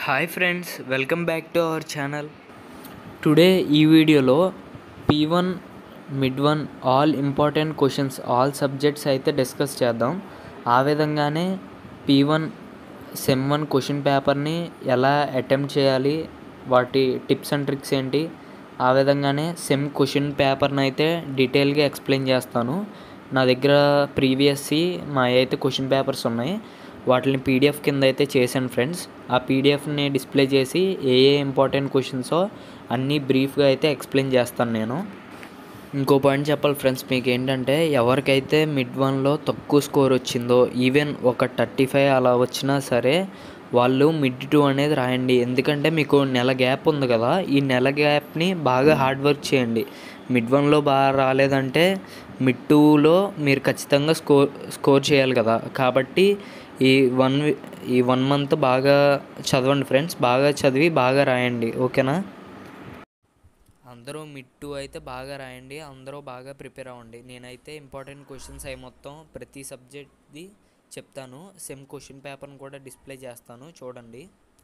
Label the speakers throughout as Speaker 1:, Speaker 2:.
Speaker 1: Hi friends welcome back to our channel today ఈ వీడియోలో P one mid one all important questions all subjects అయితే discuss చేద్దాం ఆ విధంగానే P one sem one question పేపర్ని ఎలా అటెంప్ట్ చేయాలి వాటి టిప్స్ అండ్ ట్రిక్స్ ఏంటి ఆ విధంగానే సెమ్ క్వశ్చన్ పేపర్ని అయితే డీటెయిల్గా ఎక్స్ప్లెయిన్ చేస్తాను నా దగ్గర ప్రీవియస్సి మా అయితే క్వశ్చన్ పేపర్స్ ఉన్నాయి వాటిని పీడిఎఫ్ కింద అయితే చేశాను ఫ్రెండ్స్ ఆ పీడిఎఫ్ని డిస్ప్లే చేసి ఏ ఏ ఇంపార్టెంట్ క్వశ్చన్సో అన్నీ బ్రీఫ్గా అయితే ఎక్స్ప్లెయిన్ చేస్తాను నేను ఇంకో పాయింట్ చెప్పాలి ఫ్రెండ్స్ మీకు ఏంటంటే ఎవరికైతే మిడ్ వన్లో తక్కువ స్కోర్ వచ్చిందో ఈవెన్ ఒక థర్టీ ఫైవ్ అలా వచ్చినా సరే వాళ్ళు మిడ్ టూ అనేది రాయండి ఎందుకంటే మీకు నెల గ్యాప్ ఉంది కదా ఈ నెల గ్యాప్ని బాగా హార్డ్ వర్క్ చేయండి మిడ్ వన్లో బాగా రాలేదంటే మిడ్ టూలో మీరు ఖచ్చితంగా స్కోర్ స్కోర్ చేయాలి కదా కాబట్టి ఈ వన్ ఈ వన్ మంత్ బాగా చదవండి ఫ్రెండ్స్ బాగా చదివి బాగా రాయండి ఓకేనా అందరూ మిడ్ టూ అయితే బాగా రాయండి అందరూ బాగా ప్రిపేర్ అవ్వండి నేనైతే ఇంపార్టెంట్ క్వశ్చన్స్ అవి మొత్తం ప్రతి సబ్జెక్ట్ది చెప్తాను సెమ్ క్వశ్చన్ పేపర్ని కూడా డిస్ప్లే చేస్తాను చూడండి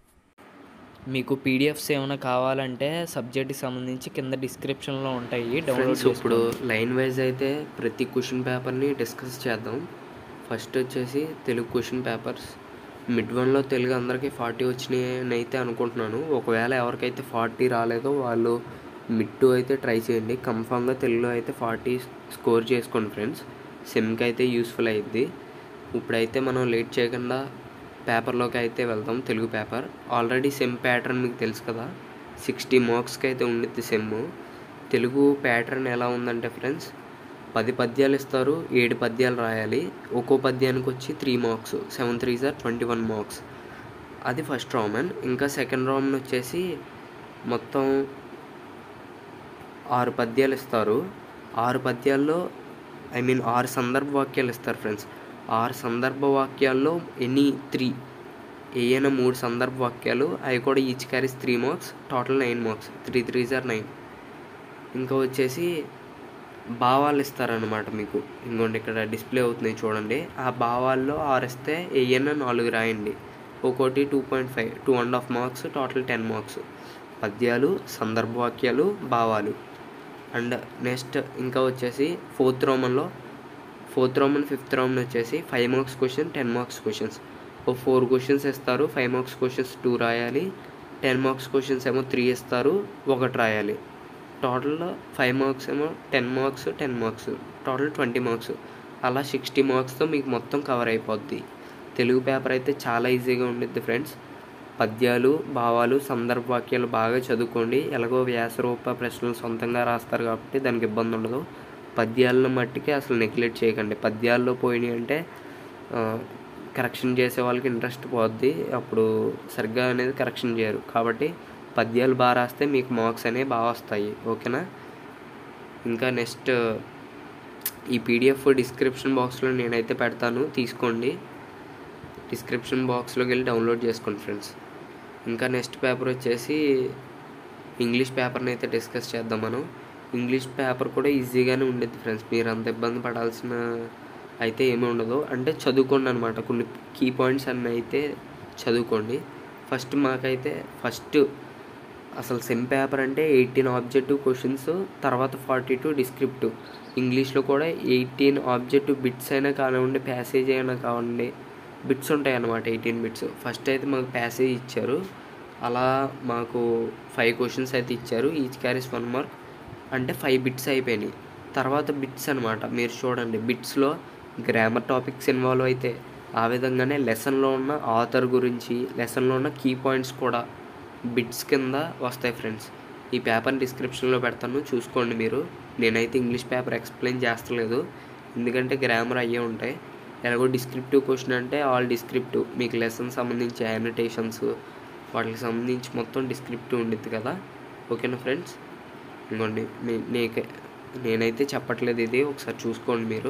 Speaker 1: మీకు పీడిఎఫ్స్ ఏమైనా కావాలంటే సబ్జెక్ట్కి సంబంధించి కింద డిస్క్రిప్షన్లో ఉంటాయి డౌన్లోడ్
Speaker 2: ఫ్రెండ్స్ ఇప్పుడు లైన్ వైజ్ అయితే ప్రతి క్వశ్చన్ పేపర్ని డిస్కస్ చేద్దాం ఫస్ట్ వచ్చేసి తెలుగు క్వశ్చన్ పేపర్స్ మిడ్ వన్లో తెలుగు అందరికీ ఫార్టీ వచ్చినాయి అని అయితే అనుకుంటున్నాను ఒకవేళ ఎవరికైతే ఫార్టీ రాలేదో వాళ్ళు మిడ్ టూ అయితే ట్రై చేయండి కన్ఫామ్గా తెలుగులో అయితే ఫార్టీ స్కోర్ చేసుకోండి ఫ్రెండ్స్ సెమ్కి అయితే యూస్ఫుల్ అయ్యిద్ది ఇప్పుడైతే మనం లేట్ చేయకుండా పేపర్లోకి అయితే వెళ్దాం Telugu paper already sem pattern మీకు తెలుసు కదా సిక్స్టీ మార్క్స్కి అయితే ఉండిద్ది సెమ్ తెలుగు ప్యాటర్న్ ఎలా ఉందంటే ఫ్రెండ్స్ పది పద్యాలు ఇస్తారు ఏడు పద్యాలు రాయాలి ఒక్కో పద్యానికి వచ్చి three marks seven three sir twenty one marks అది ఫస్ట్ రామన్ ఇంకా సెకండ్ రామన్ వచ్చేసి మొత్తం ఆరు పద్యాలు ఇస్తారు ఆరు పద్యాల్లో ఐ మీన్ ఆరు సందర్భ వాక్యాలు ఇస్తారు ఫ్రెండ్స్ ఆరు సందర్భ వాక్యాల్లో ఎనీ త్రీ ఏమైనా మూడు సందర్భ వాక్యాలు అవి కూడా each carries three marks total nine marks three three జార్ నైన్ ఇంకా వచ్చేసి భావాలు ఇస్తారనమాట మీకు ఇంకోండి ఇక్కడ డిస్ప్లే అవుతున్నాయి చూడండి ఆ భావాల్లో ఆరు ఇస్తే ఏమైనా నాలుగు రాయండి ఒక్కోటి two point five two and half marks total ten marks పద్యాలు సందర్భ వాక్యాలు భావాలు అండ్ నెక్స్ట్ ఇంకా వచ్చేసి ఫోర్త్ రోమన్లో ఫోర్త్ రోమన్ ఫిఫ్త్ రోమన్ వచ్చేసి five marks question ten marks questions ఓ ఫోర్ క్వశ్చన్స్ ఇస్తారు ఫైవ్ మార్క్స్ క్వశ్చన్స్ టూ రాయాలి టెన్ మార్క్స్ క్వశ్చన్స్ ఏమో త్రీ ఇస్తారు ఒకటి రాయాలి టోటల్ ఫైవ్ మార్క్స్ ఏమో ten marks ten marks total twenty marks అలా సిక్స్టీ మార్క్స్తో మీకు మొత్తం కవర్ అయిపోద్ది తెలుగు పేపర్ అయితే చాలా ఈజీగా ఉండిద్ది ఫ్రెండ్స్ పద్యాలు భావాలు సందర్భ వాక్యాలు బాగా చదువుకోండి ఎలాగో వ్యాసరూప ప్రశ్నలు సొంతంగా రాస్తారు కాబట్టి దానికి ఇబ్బంది ఉండదు పద్యాలను మట్టికి అసలు నెగ్లెక్ట్ చేయకండి పద్యాల్లో పోయినాయి అంటే కరెక్షన్ చేసే వాళ్ళకి ఇంట్రెస్ట్ పోద్ది అప్పుడు సరిగ్గా అనేది కరెక్షన్ చేయరు కాబట్టి పద్యాలు బాగా రాస్తే మీకు మార్క్స్ అనేవి బాగా వస్తాయి ఓకేనా ఇంకా నెక్స్ట్ ఈ పీడిఎఫ్ డిస్క్రిప్షన్ బాక్స్లో నేనైతే పెడతాను తీసుకోండి డిస్క్రిప్షన్ బాక్స్లోకి వెళ్ళి డౌన్లోడ్ చేసుకోండి ఫ్రెండ్స్ ఇంకా నెక్స్ట్ పేపర్ వచ్చేసి ఇంగ్లీష్ పేపర్ని అయితే డిస్కస్ చేద్దాం మనం ఇంగ్లీష్ పేపర్ కూడా ఈజీగానే ఉండేది ఫ్రెండ్స్ మీరు అంత ఇబ్బంది పడాల్సిన అయితే ఏమీ ఉండదు అంటే చదువుకోండి అనమాట కొన్ని కీ పాయింట్స్ అన్నీ అయితే చదువుకోండి ఫస్ట్ మాకైతే ఫస్ట్ అసలు సెమ్ పేపర్ అంటే ఎయిటీన్ ఆబ్జెక్టివ్ క్వశ్చన్స్ తర్వాత ఫార్టీ టూ డిస్క్రిప్టివ్ ఇంగ్లీష్లో కూడా ఎయిటీన్ ఆబ్జెక్టివ్ బిట్స్ అయినా కానివ్వండి ప్యాసేజ్ అయినా కావండి బిట్స్ ఉంటాయి అన్నమాట ఎయిటీన్ బిట్స్ ఫస్ట్ అయితే మాకు ప్యాసేజ్ ఇచ్చారు అలా మాకు ఫైవ్ క్వశ్చన్స్ అయితే ఇచ్చారు ఈచ్ క్యారీస్ వన్ మార్క్ అంటే ఫైవ్ బిట్స్ అయిపోయినాయి తర్వాత బిట్స్ అనమాట మీరు చూడండి బిట్స్లో గ్రామర్ టాపిక్స్ ఇన్వాల్వ్ అయితే ఆ విధంగానే లెసన్లో ఉన్న ఆథర్ గురించి లెసన్లో ఉన్న కీ పాయింట్స్ కూడా బిట్స్ కింద వస్తాయి ఫ్రెండ్స్ ఈ పేపర్ డిస్క్రిప్షన్లో పెడతాను చూసుకోండి మీరు నేనైతే ఇంగ్లీష్ పేపర్ ఎక్స్ప్లెయిన్ చేస్తలేదు ఎందుకంటే గ్రామర్ అయ్యే ఉంటాయి ఎలాగో డిస్క్రిప్టివ్ క్వశ్చన్ అంటే ఆల్ డిస్క్రిప్టివ్ మీకు లెసన్ సంబంధించి యానిటేషన్స్ వాటికి సంబంధించి మొత్తం డిస్క్రిప్టివ్ ఉండిద్ది కదా ఓకేనా ఫ్రెండ్స్ ఇంకోండి నీకే నేనైతే చెప్పట్లేదు ఇది ఒకసారి చూసుకోండి మీరు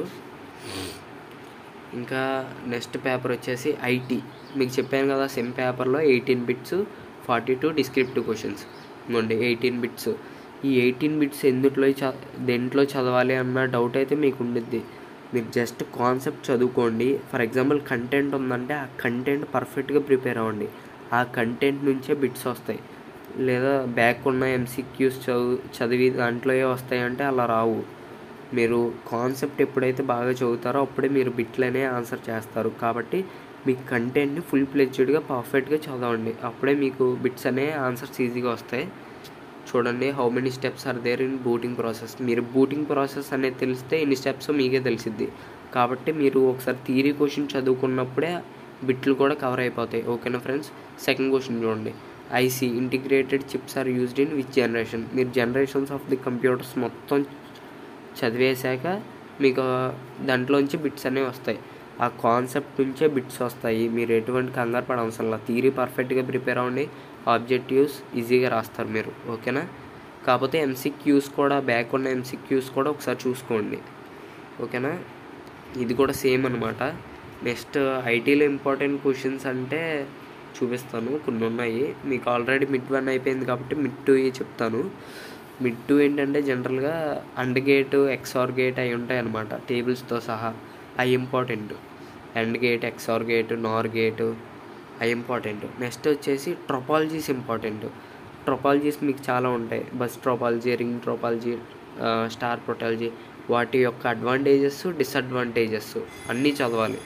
Speaker 2: ఇంకా నెక్స్ట్ పేపర్ వచ్చేసి ఐటీ మీకు చెప్పాను కదా సెమ్ పేపర్లో eighteen bits forty two descriptive questions ఇంకోండి ఎయిటీన్ బిట్స్ ఈ ఎయిటీన్ బిట్స్ ఎందుట్లో చ దేంట్లో చదవాలి అన్న డౌట్ అయితే మీకు ఉండిద్ది మీరు జస్ట్ కాన్సెప్ట్ చదువుకోండి ఫర్ ఎగ్జాంపుల్ కంటెంట్ ఉందంటే ఆ కంటెంట్ పర్ఫెక్ట్గా ప్రిపేర్ అవ్వండి ఆ కంటెంట్ నుంచే బిట్స్ వస్తాయి లేదా బ్యాక్ ఉన్న ఎంసీక్యూస్ చదువు చదివి దాంట్లో వస్తాయంటే అలా రావు మీరు కాన్సెప్ట్ ఎప్పుడైతే బాగా చదువుతారో అప్పుడే మీరు బిట్లనే ఆన్సర్ చేస్తారు కాబట్టి మీ కంటెంట్ని ఫుల్ ప్లెడ్జ్డ్గా పర్ఫెక్ట్గా చదవండి అప్పుడే మీకు బిట్స్ అనే ఆన్సర్స్ ఈజీగా వస్తాయి చూడండి how many steps are there in booting process మీరు బూటింగ్ ప్రాసెస్ అనేది తెలిస్తే ఎన్ని స్టెప్స్ మీకే తెలిసిద్ది కాబట్టి మీరు ఒకసారి థియరీ క్వశ్చన్ చదువుకున్నప్పుడే బిట్లు కూడా కవర్ అయిపోతాయి ఓకేనా ఫ్రెండ్స్ సెకండ్ క్వశ్చన్ చూడండి IC integrated chips are used in which generation మీరు జనరేషన్స్ ఆఫ్ ది కంప్యూటర్స్ మొత్తం చదివేశాక మీకు దాంట్లోంచి బిట్స్ అనేవి వస్తాయి ఆ కాన్సెప్ట్ నుంచే బిట్స్ వస్తాయి మీరు ఎటువంటి కంగారు పడవసరం లేదు థీరీ పర్ఫెక్ట్గా ప్రిపేర్ అవ్వండి ఆబ్జెక్టివ్స్ ఈజీగా రాస్తారు మీరు ఓకేనా కాకపోతే ఎంసీక్యూస్ కూడా బ్యాక్ ఉన్న ఎంసీక్యూస్ కూడా ఒకసారి చూసుకోండి ఓకేనా ఇది కూడా సేమ్ అనమాట నెక్స్ట్ ఐటీలో ఇంపార్టెంట్ క్వశ్చన్స్ అంటే చూపిస్తాను కొన్ని ఉన్నాయి మీకు ఆల్రెడీ మిడ్ వన్ అయిపోయింది కాబట్టి మిడ్ టూ చెప్తాను మిడ్ టూ ఏంటంటే జనరల్గా అండ్ గేట్ ఎక్స్ఆర్ గేట్ అవి ఉంటాయి అనమాట టేబుల్స్తో సహా అవి important and gate XOR gate NOR gate అవి ఇంపార్టెంట్ నెక్స్ట్ వచ్చేసి ట్రొపాలజీస్ ఇంపార్టెంట్ ట్రొపాలజీస్ మీకు చాలా ఉంటాయి bus topology ring topology star ప్రొటాలజీ వాటి యొక్క అడ్వాంటేజెస్ డిసడ్వాంటేజెస్ అన్నీ చదవాలి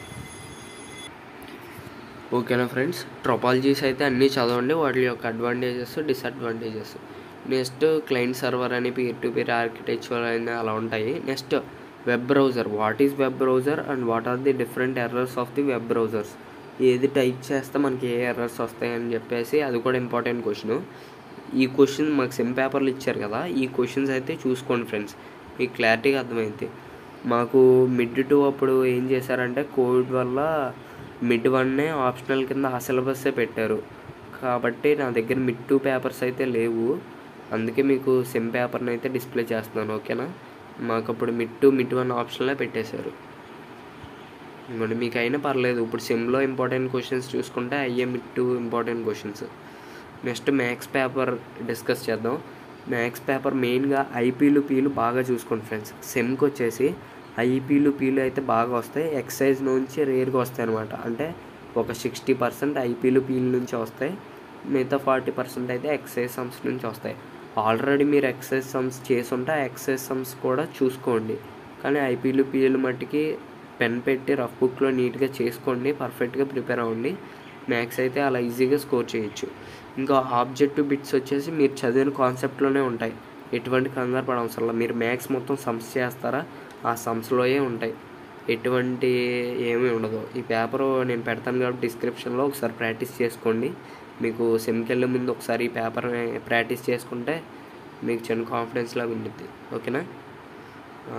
Speaker 2: ఓకేనా ఫ్రెండ్స్ ట్రొపాలజీస్ అయితే అన్నీ చదవండి వాటి యొక్క advantages disadvantages next client server అని పీర్ టు పీర్ ఆర్కిటెక్చర్ అని అలా ఉంటాయి next web browser what is web browser and what are the different errors of the web browsers ఏది టైప్ చేస్తే మనకి ఏ ఎర్రర్స్ వస్తాయని చెప్పేసి అది కూడా ఇంపార్టెంట్ క్వశ్చన్ ఈ క్వశ్చన్ మాకు సెమ్ పేపర్లు ఇచ్చారు కదా ఈ క్వశ్చన్స్ అయితే చూసుకోండి ఫ్రెండ్స్ మీకు క్లారిటీగా అర్థమైంది మాకు మిడ్ టూ అప్పుడు ఏం చేశారంటే కోవిడ్ వల్ల మిడ్ వన్నే ఆప్షనల్ కింద ఆ సిలబస్సే పెట్టారు కాబట్టి నా దగ్గర మిడ్ టూ పేపర్స్ అయితే లేవు అందుకే మీకు సెమ్ పేపర్ని అయితే డిస్ప్లే చేస్తున్నాను ఓకేనా మాకు అప్పుడు మిడ్ టూ మిడ్ వన్ ఆప్షన్లే పెట్టేశారు ఇంకోండి మీకు అయినా పర్లేదు ఇప్పుడు సెమ్లో ఇంపార్టెంట్ క్వశ్చన్స్ చూసుకుంటే అయ్యే mid two important questions next maths paper discuss చేద్దాం మ్యాథ్స్ పేపర్ మెయిన్గా ఐపీలు పీలు బాగా చూసుకోండి ఫ్రెండ్స్ సెమ్కి వచ్చేసి ఐపీలు పీలు అయితే బాగా వస్తాయి ఎక్సైజ్ నుంచి రేర్గా వస్తాయి అనమాట అంటే ఒక సిక్స్టీ పర్సెంట్ ఐపీలు పీలు నుంచి వస్తాయి మిగతా ఫార్టీ పర్సెంట్ అయితే ఎక్సైజ్ సమ్స్ నుంచి వస్తాయి ఆల్రెడీ మీరు ఎక్సైజ్ సమ్స్ చేసి ఉంటే ఆ ఎక్సైజ్ సమ్స్ కూడా చూసుకోండి కానీ ఐపీలు పీలు మట్టికి పెన్ పెట్టి రఫ్ బుక్లో నీట్గా చేసుకోండి పర్ఫెక్ట్గా ప్రిపేర్ అవ్వండి మ్యాథ్స్ అయితే అలా ఈజీగా స్కోర్ చేయొచ్చు ఇంకా ఆబ్జెక్టివ్ బిట్స్ వచ్చేసి మీరు చదివిన కాన్సెప్ట్లోనే ఉంటాయి ఎటువంటి కంగారు పడవసరం లేదు. మీరు మ్యాథ్స్ మొత్తం సమ్స్ చేస్తారా ఆ సమ్స్లోయే ఉంటాయి ఎటువంటి ఏమీ ఉండదు ఈ పేపర్ నేను పెడతాను కాబట్టి డిస్క్రిప్షన్లో ఒకసారి ప్రాక్టీస్ చేసుకోండి మీకు సెమ్కి వెళ్ళే ముందు ఒకసారి ఈ పేపర్ ప్రాక్టీస్ చేసుకుంటే మీకు చిన్న కాన్ఫిడెన్స్ లాగా ఉండిద్ది ఓకేనా ఆ,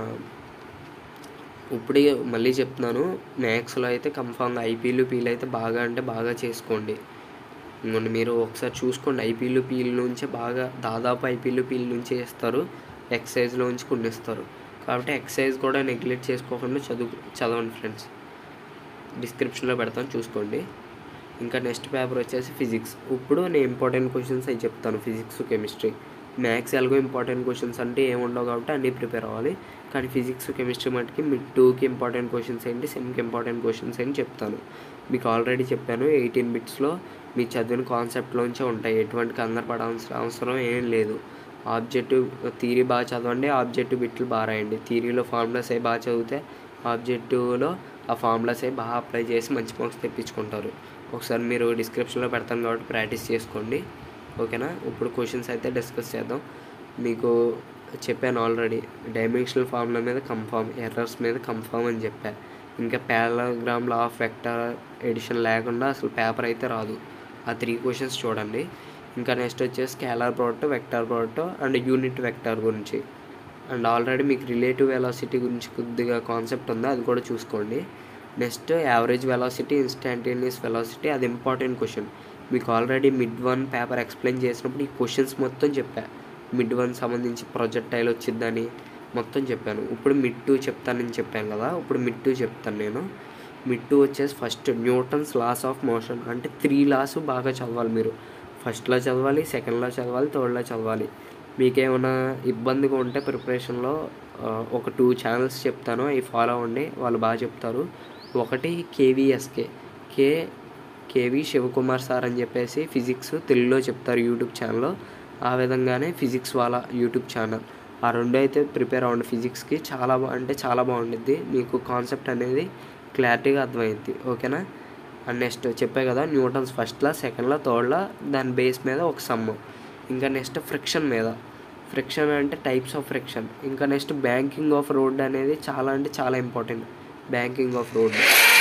Speaker 2: ఇప్పుడే మళ్ళీ చెప్తున్నాను మ్యాథ్స్లో అయితే కన్ఫామ్గా ఐపీలు పీలు అయితే బాగా అంటే బాగా చేసుకోండి ఇంకోండి మీరు ఒకసారి చూసుకోండి ఐపీలు పీల్ నుంచే బాగా దాదాపు ఐపీలు పీల్ నుంచే ఇస్తారు ఎక్సైజ్లో నుంచి కొన్ని ఇస్తారు కాబట్టి ఎక్సైజ్ కూడా నెగ్లెక్ట్ చేసుకోకుండా చదువు చదవండి ఫ్రెండ్స్ డిస్క్రిప్షన్లో పెడతాను చూసుకోండి ఇంకా నెక్స్ట్ పేపర్ వచ్చేసి ఫిజిక్స్ ఇప్పుడు నేను ఇంపార్టెంట్ క్వశ్చన్స్ అవి చెప్తాను ఫిజిక్స్ కెమిస్ట్రీ మ్యాథ్స్ ఎలాగో ఇంపార్టెంట్ క్వశ్చన్స్ అంటే ఏమి ఉండవు కాబట్టి అన్నీ ప్రిపేర్ అవ్వాలి కానీ ఫిజిక్స్ కెమిస్ట్రీ మటుకి మిడ్ టూకి ఇంపార్టెంట్ క్వశ్చన్స్ ఏంటి సెమ్కి ఇంపార్టెంట్ క్వశ్చన్స్ ఏంటి చెప్తాను మీకు ఆల్రెడీ చెప్పాను ఎయిటీన్ బిట్స్లో మీ చదివిన కాన్సెప్ట్లోంచే ఉంటాయి ఎటువంటి కంగారు పడాల్సిన అవసరం ఏం లేదు ఆబ్జెక్టివ్ థీరీ బాగా చదవండి ఆబ్జెక్టివ్ బిట్లు బాగా రాయండి థీరీలో ఫార్ములాస్ అవి బాగా చదివితే ఆబ్జెక్టివ్లో ఆ ఫార్ములాస్ అవి బాగా అప్లై చేసి మంచి మార్క్స్ తెప్పించుకుంటారు ఒకసారి మీరు డిస్క్రిప్షన్లో పెడతాను కాబట్టి ప్రాక్టీస్ చేసుకోండి ఓకేనా ఇప్పుడు క్వశ్చన్స్ అయితే డిస్కస్ చేద్దాం మీకు చెప్పాను ఆల్రెడీ డైమెన్షనల్ ఫార్ములా మీద కన్ఫామ్ ఎర్రర్స్ మీద కన్ఫామ్ అని చెప్పా ఇంకా parallelogram law of vector addition లేకుండా అసలు పేపర్ అయితే రాదు ఆ త్రీ క్వశ్చన్స్ చూడండి ఇంకా నెక్స్ట్ వచ్చేసి scalar product vector product and unit vector గురించి అండ్ ఆల్రెడీ మీకు రిలేటివ్ వెలాసిటీ గురించి కొద్దిగా కాన్సెప్ట్ ఉంది అది కూడా చూసుకోండి next average velocity instantaneous velocity అది ఇంపార్టెంట్ క్వశ్చన్ మీకు already mid one paper explain చేసినప్పుడు ఈ క్వశ్చన్స్ మొత్తం చెప్పా మిడ్ వన్ సంబంధించి ప్రొజెక్టైల్ వచ్చిందని మొత్తం చెప్పాను ఇప్పుడు మిడ్ టూ చెప్తానని చెప్పాను కదా ఇప్పుడు మిడ్ టూ చెప్తాను నేను మిడ్ టూ వచ్చేసి first Newton's laws of motion అంటే త్రీ లాస్ బాగా చదవాలి మీరు ఫస్ట్లో చదవాలి సెకండ్లో చదవాలి థర్డ్లో చదవాలి మీకేమైనా ఇబ్బందిగా ఉంటే ప్రిపరేషన్లో ఆ, ఒక టూ ఛానల్స్ చెప్తాను అవి ఫాలో అవ్వండి వాళ్ళు బాగా చెప్తారు ఒకటి KVSK K KV Shivakumar sir అని చెప్పేసి ఫిజిక్స్ తెలుగులో చెప్తారు యూట్యూబ్ ఛానల్లో ఆ విధంగానే ఫిజిక్స్ వాళ్ళ యూట్యూబ్ ఛానల్ ఆ రెండు అయితే ప్రిపేర్ అవ్వండి ఫిజిక్స్కి చాలా బా అంటే చాలా బాగుండిద్ది మీకు కాన్సెప్ట్ అనేది క్లారిటీగా అర్థమైంది ఓకేనా అండ్ నెక్స్ట్ చెప్పే కదా న్యూటన్స్ ఫస్ట్లో సెకండ్లో థర్డ్లో దాని బేస్ మీద ఒక సమ్ ఇంకా నెక్స్ట్ ఫ్రిక్షన్ మీద ఫ్రిక్షన్ అంటే టైప్స్ ఆఫ్ ఫ్రిక్షన్ ఇంకా నెక్స్ట్ బ్యాంకింగ్ ఆఫ్ రోడ్ అనేది చాలా అంటే చాలా ఇంపార్టెంట్ బ్యాంకింగ్ ఆఫ్ రోడ్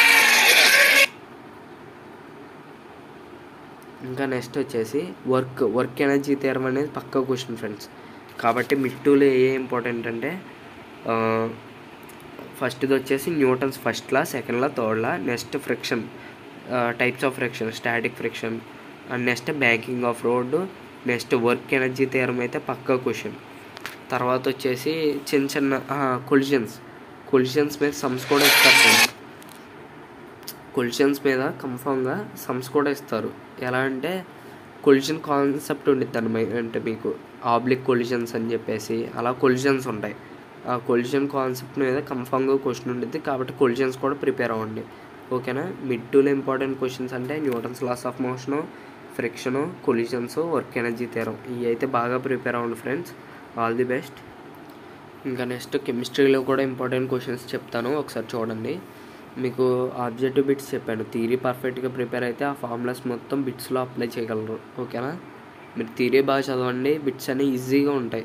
Speaker 2: ఇంకా నెక్స్ట్ వచ్చేసి వర్క్ వర్క్ ఎనర్జీ థియరం అనేది పక్క క్వశ్చన్ ఫ్రెండ్స్ కాబట్టి మిడ్ టూలో ఏ ఇంపార్టెంట్ అంటే ఫస్ట్ది వచ్చేసి న్యూటన్స్ ఫస్ట్లా సెకండ్లా థర్డ్లా next friction types of friction static friction and next banking of road next work energy theorem అయితే పక్క క్వశ్చన్ తర్వాత వచ్చేసి చిన్న చిన్న కొలిజన్స్ కొలిజన్స్ మీద సమ్స్ కూడా ఇస్తారు ఫ్రెండ్స్ కొలిషన్స్ మీద కన్ఫామ్గా సమ్స్ కూడా ఇస్తారు ఎలా అంటే కొలిషన్ కాన్సెప్ట్ ఉండిద్ది అంటే మీకు ఆబ్లిక్ కొలిషన్స్ అని చెప్పేసి అలా కొలిషన్స్ ఉంటాయి ఆ కొలిషన్ కాన్సెప్ట్ మీద కన్ఫామ్గా క్వశ్చన్ ఉండిద్ది కాబట్టి కొలిషన్స్ కూడా ప్రిపేర్ అవ్వండి ఓకేనా మిడ్ టూలో ఇంపార్టెంట్ క్వశ్చన్స్ అంటే Newton's laws of motion friction collisions work energy theorem ఇవి అయితే బాగా ప్రిపేర్ అవ్వండి ఫ్రెండ్స్ ఆల్ ది బెస్ట్ ఇంకా నెక్స్ట్ కెమిస్ట్రీలో కూడా ఇంపార్టెంట్ క్వశ్చన్స్ చెప్తాను ఒకసారి చూడండి మీకు ఆబ్జెక్టివ్ బిట్స్ చెప్పాను థీరీ పర్ఫెక్ట్గా ప్రిపేర్ అయితే ఆ ఫార్ములాస్ మొత్తం బిట్స్లో అప్లై చేయగలరు ఓకేనా మీరు థీరీ బాగా చదవండి బిట్స్ అన్నీ ఈజీగా ఉంటాయి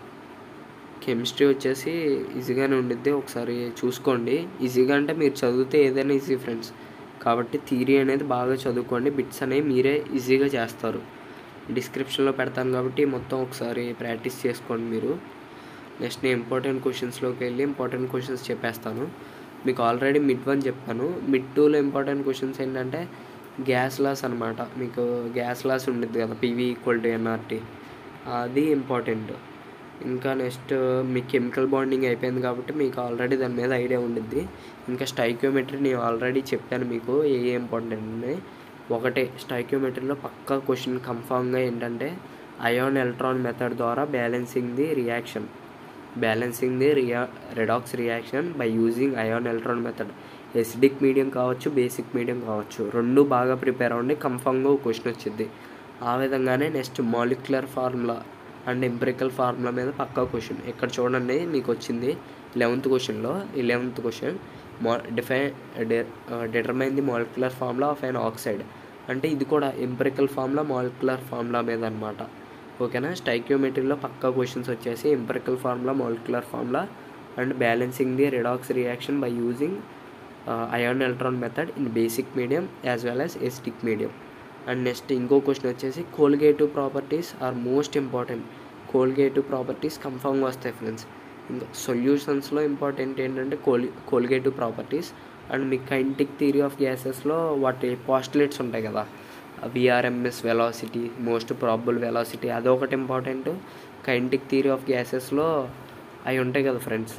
Speaker 2: కెమిస్ట్రీ వచ్చేసి ఈజీగానే ఉండిద్ది ఒకసారి చూసుకోండి ఈజీగా అంటే మీరు చదివితే ఏదైనా ఈజీ ఫ్రెండ్స్ కాబట్టి థీరీ అనేది బాగా చదువుకోండి బిట్స్ అనేవి మీరే ఈజీగా చేస్తారు డిస్క్రిప్షన్లో పెడతాను కాబట్టి మొత్తం ఒకసారి ప్రాక్టీస్ చేసుకోండి మీరు నెక్స్ట్ నేను ఇంపార్టెంట్ క్వశ్చన్స్లోకి వెళ్ళి ఇంపార్టెంట్ క్వశ్చన్స్ చెప్పేస్తాను మీకు ఆల్రెడీ మిడ్ వన్ చెప్పాను మిడ్ టూలో ఇంపార్టెంట్ క్వశ్చన్స్ ఏంటంటే గ్యాస్ లాస్ అనమాట మీకు గ్యాస్ లాస్ ఉండిద్ది కదా పీవీ ఈక్వల్ టు ఎన్ఆర్టీ అది ఇంపార్టెంట్ ఇంకా నెక్స్ట్ మీ కెమికల్ బాండింగ్ అయిపోయింది కాబట్టి మీకు ఆల్రెడీ దాని మీద ఐడియా ఉండిద్ది ఇంకా స్టైక్యోమెట్రీ నేను ఆల్రెడీ చెప్పాను మీకు ఏ ఏ ఇంపార్టెంట్ ఉన్నాయి ఒకటే స్టైక్యోమెట్రీలో పక్కా క్వశ్చన్ కన్ఫామ్గా ఏంటంటే అయాన్ ఎలక్ట్రాన్ మెథడ్ ద్వారా balancing the reaction balancing the రియా redox reaction by using ion electron method acidic medium కావచ్చు బేసిక్ మీడియం కావచ్చు రెండు బాగా ప్రిపేర్ అవ్వండి కన్ఫామ్గా ఒక క్వశ్చన్ వచ్చింది ఆ విధంగానే next molecular formula and empirical formula మీద పక్కా క్వశ్చన్ ఇక్కడ చూడండి మీకు వచ్చింది లెవెంత్ క్వశ్చన్లో ఈ లెవెంత్ క్వశ్చన్ మా డిఫై determine the molecular formula of an oxide అంటే ఇది కూడా ఎంప్రికల్ ఫార్ములా మాలిక్యులర్ ఫార్ములా మీద అనమాట ఓకేనా స్టైక్యోమెట్రీలో పక్కా క్వశ్చన్స్ వచ్చేసి empirical formula molecular formula and balancing the redox reaction by using ion electron method in basic medium as well as acetic medium and next ఇంకో క్వశ్చన్ వచ్చేసి colligative properties are most important colligative properties కన్ఫామ్గా వస్తాయి friends ఇంకా సొల్యూషన్స్లో important ఏంటంటే col colligative properties and మీ kinetic theory of గ్యాసెస్లో వాటి పాస్టులేట్స్ ఉంటాయి కదా VRMS velocity most probable velocity అదొకటి ఇంపార్టెంట్ కైంటిక్ థియరీ ఆఫ్ గ్యాసెస్లో అవి ఉంటాయి కదా ఫ్రెండ్స్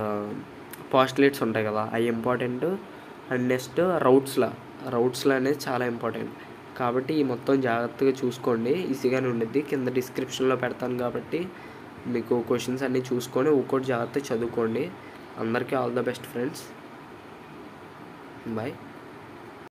Speaker 2: పాస్టులేట్స్ ఉంటాయి కదా అవి ఇంపార్టెంట్ అండ్ నెక్స్ట్ రౌట్స్లా రౌట్స్లో అనేది చాలా ఇంపార్టెంట్ కాబట్టి ఈ మొత్తం జాగ్రత్తగా చూసుకోండి ఈజీగానే ఉండిద్ది కింద డిస్క్రిప్షన్లో పెడతాను కాబట్టి మీకు క్వశ్చన్స్ అన్నీ చూసుకొని ఒక్కోటి జాగ్రత్తగా చదువుకోండి అందరికీ all the best friends bye